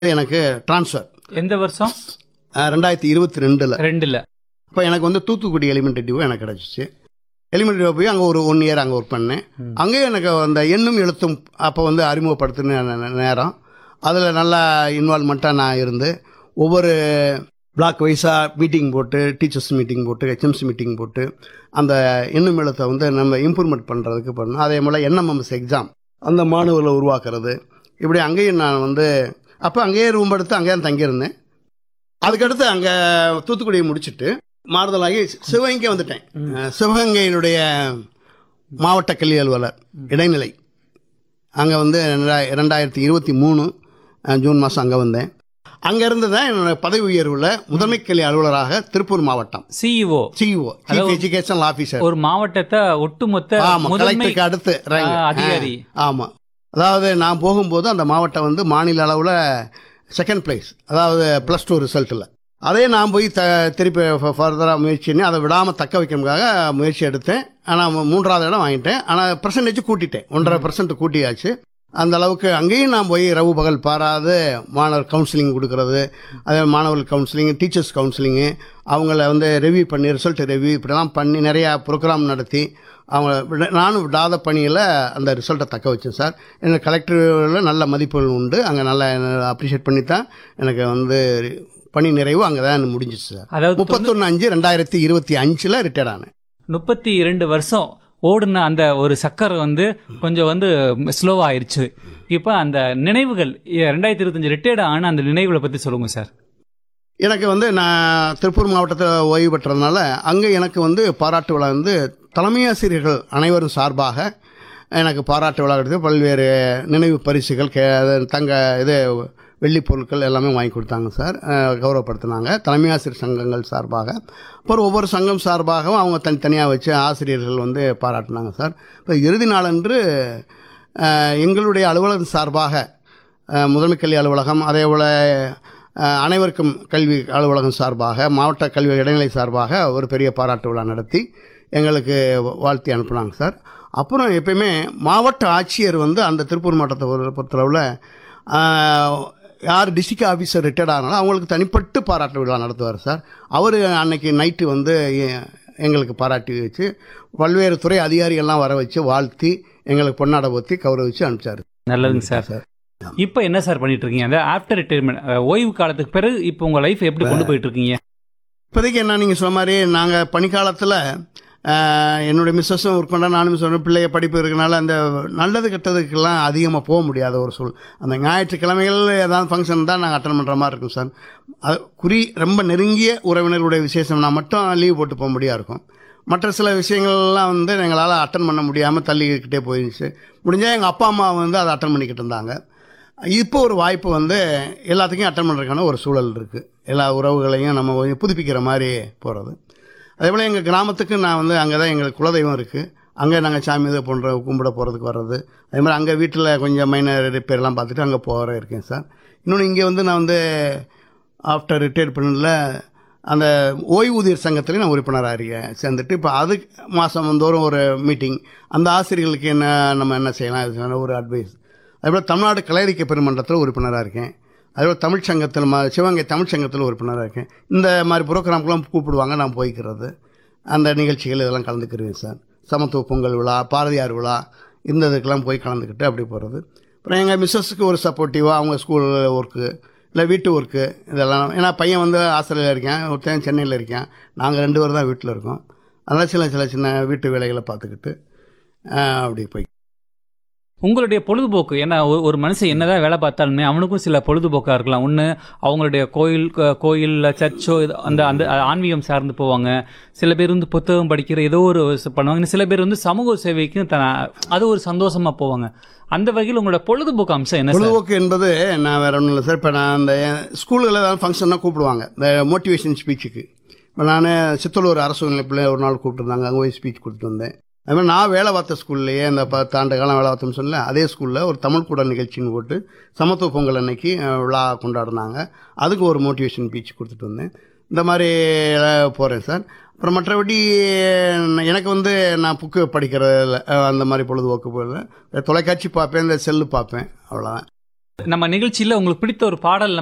எனக்கு ட்ரான்ஸ்ஃபர் எந்த வருஷம் ரெண்டாயிரத்தி இருபத்தி ரெண்டில் ரெண்டுல இப்போ எனக்கு வந்து தூத்துக்குடி எலிமெண்ட்ரி டிவோ எனக்கு கிடச்சிச்சு எலிமெண்ட்ரி டிவோ போய் அங்கே ஒரு ஒன் இயர் அங்கே ஒர்க் பண்ணேன் அங்கேயும் எனக்கு அந்த எண்ணும் எழுத்தும் அப்போ வந்து அறிமுகப்படுத்தின நே- நேரம் அதில் நல்லா இன்வால்மெண்ட்டாக நான் இருந்து ஒவ்வொரு பிளாக் வைஸாக மீட்டிங் போட்டு டீச்சர்ஸ் மீட்டிங் போட்டு ஹெச்எம்சி மீட்டிங் போட்டு அந்த எண்ணும் எழுத்தை வந்து நம்ம இம்ப்ரூவ்மெண்ட் பண்ணுறதுக்கு பண்ணோம் அதே போல் என்எம்எம்எஸ் எக்ஸாம் அந்த மாணவர்களை உருவாக்குறது இப்படி அங்கேயும் நான் வந்து அப்போ அங்கேயே ரூம் எடுத்து அங்கேயே தங்கியிருந்தேன் அதுக்கடுத்து அங்கே தூத்துக்குடியை முடிச்சுட்டு மாறுதலாகி சிவகங்கை வந்துட்டேன் அஹ் சிவகங்கையினுடைய மாவட்ட கல்வி அலுவலர் இடைநிலை அங்கே வந்து ரெண்டா- ரெண்டாயிரத்தி இருபத்தி மூணு அஹ், ஜூன் மாதம் அங்கே வந்தேன் அங்கே இருந்து தான் என்னோட பதவி உயர்வில் முதன்மை கல்வி அலுவலராக திருப்பூர் மாவட்டம் CEO CEO chief education officer ஒரு மாவட்டத்தை ஒட்டுமொத்த ஆமா முதன்மை கலெக்டருக்கு அடுத்து rank. ஆ, அதிகாரி. ஆ, ஆமா அதாவது நான் போகும்போது அந்த மாவட்டம் வந்து மாநில அளவில் செகண்ட் பிளேஸ் அதாவது ப்ளஸ் டூ ரிசல்ட்டில் அதே நான் போய் த திருப்பி ஃபர்தராக முயற்சி பண்ணி அதை விடாமல் தக்க வைக்கிறதுக்காக முயற்சி எடுத்தேன் ஆனால் மூன்றாவது இடம் வாங்கிட்டேன் ஆனால் பர்சன்டேஜ் கூட்டிட்டேன் ஒன்றரை பர்சன்ட் கூட்டியாச்சு அந்த அளவுக்கு அங்கேயும் நான் போய் ரவு பகல் பாராது மாணவர் கவுன்சிலிங் கொடுக்கறது அதே மாணவர் கவுன்சிலிங் டீச்சர்ஸ் கவுன்சிலிங்கு அவங்கள வந்து ரிவ்யூ பண்ணி ரிசல்ட் ரிவ்யூ இப்படிலாம் பண்ணி நிறையா ப்ரோக்ராம் நடத்தி அவங்க விட- நானும் விடாத பணியில் அந்த ரிசல்ட்டை தக்க வச்சேன் சார் எனக்கு கலெக்டரில் நல்ல மதிப்புகள் உண்டு அங்கே நல்லா அப்ரிஷியேட் பண்ணி தான் எனக்கு வந்து பணி நிறைவு அங்கே தான் முடிஞ்சிச்சு சார் அதாவது முப்பத்தொன்று அஞ்சு ரெண்டாயிரத்தி இருபத்தி அஞ்சில் ரிட்டையர்ட் ஆனேன் முப்பத்தி இரண்டு வருஷம் ஓடுன அந்த ஒரு சக்கர் வந்து கொஞ்சம் வந்து ஸ்லோவா ஆயிருச்சு இப்போ அந்த நினைவுகள் ரெண்டாயிரத்தி இருபத்தஞ்சு ரிட்டையர்ட் ஆன அந்த நினைவுகளை பத்தி சொல்லுங்க சார் எனக்கு வந்து நான் திருப்பூர் மாவட்டத்தில் ஓய்வு பெற்றதுனால அங்கே எனக்கு வந்து பாராட்டு விழா வந்து தலைமை ஆசிரியர்கள் அனைவரும் சார்பாக எனக்கு பாராட்டு விழா எடுத்து பல்வேறு நினைவு பரிசுகள் கே தங்க இது வெள்ளிப் பொருட்கள் எல்லாமே வாங்கி கொடுத்தாங்க சார் அஹ், கௌரவப்படுத்தினாங்க தலைமை ஆசிரியர் சங்கங்கள் சார்பாக அப்புறம் ஒவ்வொரு சங்கம் சார்பாகவும் அவங்க தனித்தனியாக வச்சு ஆசிரியர்கள் வந்து பாராட்டினாங்க சார் இப்போ இறுதி நாளன்று அஹ், எங்களுடைய அலுவலகம் சார்பாக அஹ், முதன்மை கல்வி அலுவலகம் அதே போல் அஹ், அனைவருக்கும் கல்வி அலுவலகம் சார்பாக மாவட்ட கல்வி இடைநிலை சார்பாக ஒரு பெரிய பாராட்டு விழா நடத்தி எங்களுக்கு வாழ்த்தி அனுப்புனாங்க சார் அப்புறம் எப்பயுமே மாவட்ட ஆட்சியர் வந்து அந்த திருப்பூர் மாவட்டத்தை பொறு- பொறுத்தளவில் அஹ், யார் டிஸ்ட்ரிக்ட் ஆஃபீஸர் ரிட்டையர்ட் ஆனாலும் அவங்களுக்கு தனிப்பட்டு பாராட்டு விழா நடத்துவார் சார் அவர் அன்னைக்கு நைட்டு வந்து எ- எங்களுக்கு பாராட்டி வச்சு பல்வேறு துறை அதிகாரிகள்லாம் வர வச்சு வாழ்த்தி எங்களுக்கு பொன்னாடை ஊற்றி கௌரவிச்சு அனுப்பிச்சாரு நல்லதுங்க சார் சார் இப்போ என்ன சார் பண்ணிட்டு இருக்கீங்க அந்த ஆஃப்டர் ரிட்டையர்மெண்ட் ஓய்வு காலத்துக்கு பிறகு இப்போ உங்க லைஃப் எப்படி கொண்டு போயிட்டு இருக்கீங்க இப்போதைக்கு என்ன நீங்கள் சொன்ன மாதிரி நாங்கள் பனிக்காலத்தில் என்னுடைய மிஸ்ஸஸும் ஒர்க் பண்ண நானும் சொன்ன பிள்ளைய படிப்பு இருக்கனால அந்த நல்லது கெட்டதுக்கெல்லாம் அதிகமாக போக முடியாத ஒரு சூழ் அந்த ஞாயிற்றுக்கிழமைகள் ஏதாவது ஃபங்க்ஷன் தான் நாங்கள் அட்டன் பண்ணுற மாதிரி இருக்கும் சார் அது குறி ரொம்ப நெருங்கிய உறவினர்களுடைய விசேஷம்னா மட்டும் லீவ் போட்டு போக முடியா இருக்கும் மற்ற சில விஷயங்கள்லாம் வந்து எங்களால் அட்டன் பண்ண முடியாமல் தள்ளிக்கிட்டே போயிடுச்சு முடிஞ்சால் எங்கள் அப்பா அம்மா வந்து அதை அட்டன் பண்ணிக்கிட்டு இருந்தாங்க இப்போ ஒரு வாய்ப்பு வந்து எல்லாத்துக்கும் அட்டன் பண்ணுறதுக்கான ஒரு சூழல் இருக்குது எல்லா உறவுகளையும் நம்ம கொஞ்சம் புதுப்பிக்கிற மாதிரி போகிறது அதே போல் எங்கள் கிராமத்துக்கு நான் வந்து அங்கே தான் எங்களுக்கு குலதெய்வம் இருக்குது அங்கே நாங்கள் சாமி இது போன்ற கும்பிட போகிறதுக்கு வர்றது அதே மாதிரி அங்கே வீட்டில் கொஞ்சம் மைனர் ரிப்பேர்லாம் பார்த்துட்டு அங்கே போகிற இருக்கேன் சார் இன்னொன்று இங்கே வந்து நான் வந்து ஆஃப்டர் ரிட்டையர் பண்ணதில் அந்த ஓய்வூதியர் சங்கத்துலேயும் நான் உறுப்பினராக இருக்கேன் சேர்ந்துட்டு இப்போ அது மாதம் தோறும் ஒரு மீட்டிங் அந்த ஆசிரியர்களுக்கு என்ன நம்ம என்ன செய்யலாம் இது செய்யலாம் ஒரு அட்வைஸ் அதேபோல் தமிழ்நாடு கலையறிக்கை பெருமன்றத்தில் உறுப்பினராக இருக்கேன் அதேபோல் தமிழ் சங்கத்தில் ம சிவகங்கை தமிழ் சங்கத்தில் உறுப்பினராக இருக்கேன் இந்த மாதிரி ப்ரோக்ராம்க்கெலாம் கூப்பிடுவாங்க நான் போய்க்கிறது அந்த நிகழ்ச்சிகள் இதெல்லாம் கலந்துக்கிறேன் சார் சமத்துவ பொங்கல் விழா பாரதியார் விழா இந்த இதுக்கெல்லாம் போய் கலந்துக்கிட்டு அப்படி போகிறது அப்புறம் எங்கள் மிஸ்ஸஸுக்கு ஒரு சப்போர்ட்டிவாக அவங்க ஸ்கூல் ஒர்க்கு இல்லை வீட்டு ஒர்க்கு இதெல்லாம் ஏன்னா பையன் வந்து ஆஸ்திரேலியா இருக்கேன் ஒருத்தன் சென்னையில் இருக்கேன் நாங்கள் ரெண்டு பேர் தான் வீட்டில் இருக்கோம் அதனால் சில சில சின்ன வீட்டு வேலைகளை பார்த்துக்கிட்டு ஆஹ், அப்படி போய் உங்களுடைய பொழுதுபோக்கு ஏன்னா ஒரு- ஒரு மனுஷன் என்னதான் வேலை பார்த்தாலுமே அவனுக்கும் சில பொழுதுபோக்கா இருக்கலாம் ஒன்று அவங்களுடைய கோயில் க- கோயில்ல சர்ச்சோ இது- அந்த அந்த ஆன்மீகம் சார்ந்து போவாங்க சில பேர் வந்து புத்தகம் படிக்கிற ஏதோ ஒரு ச- பண்ணுவாங்க இன்னும் சில பேர் வந்து சமூக சேவைக்கும் த அது ஒரு சந்தோஷமா போவாங்க அந்த வகையில் உங்களோட பொழுதுபோக்கு அம்சம் என்ன சார் பொழுதுபோக்கு என்பது நான் வேற ஒன்றும் இல்லை சார் இப்போ நான் அந்த ஸ்கூல்களில் ஏதாவது ஃபங்க்ஷன்னா கூப்பிடுவாங்க இந்த மோட்டிவேஷன் ஸ்பீச்சுக்கு இப்போ நான் சித்தலூர் அரசு நிலைப்பில் ஒரு நாள் கூப்பிட்டுருந்தாங்க அங்கே போய் ஸ்பீச் கொடுத்துட்டு வந்தேன் அது மாதிரி நான் வேலை பார்த்த ஸ்கூல்லையே இந்த பத்து ஆண்டு காலம் வேலை பார்த்தோம்னு சொல்லல அதே ஸ்கூலில் ஒரு தமிழ் கூட நிகழ்ச்சின்னு போட்டு சமத்துவ பொங்கல் அன்னைக்கு அஹ், விழா கொண்டாடினாங்க அதுக்கு ஒரு மோட்டிவேஷன் ஸ்பீச் கொடுத்துட்டு வந்தேன் இந்த மாதிரி போகிறேன் சார் அப்புறம் மற்றபடி எனக்கு வந்து நான் புக்கு படிக்கிறதில்ல அஹ், அந்த மாதிரி பொழுதுபோக்கு போகல தொலைக்காட்சி பார்ப்பேன் இந்த செல்லு பார்ப்பேன் அவ்வளோதான் நம்ம நிகழ்ச்சியில உங்களுக்கு பிடித்த ஒரு பாடல்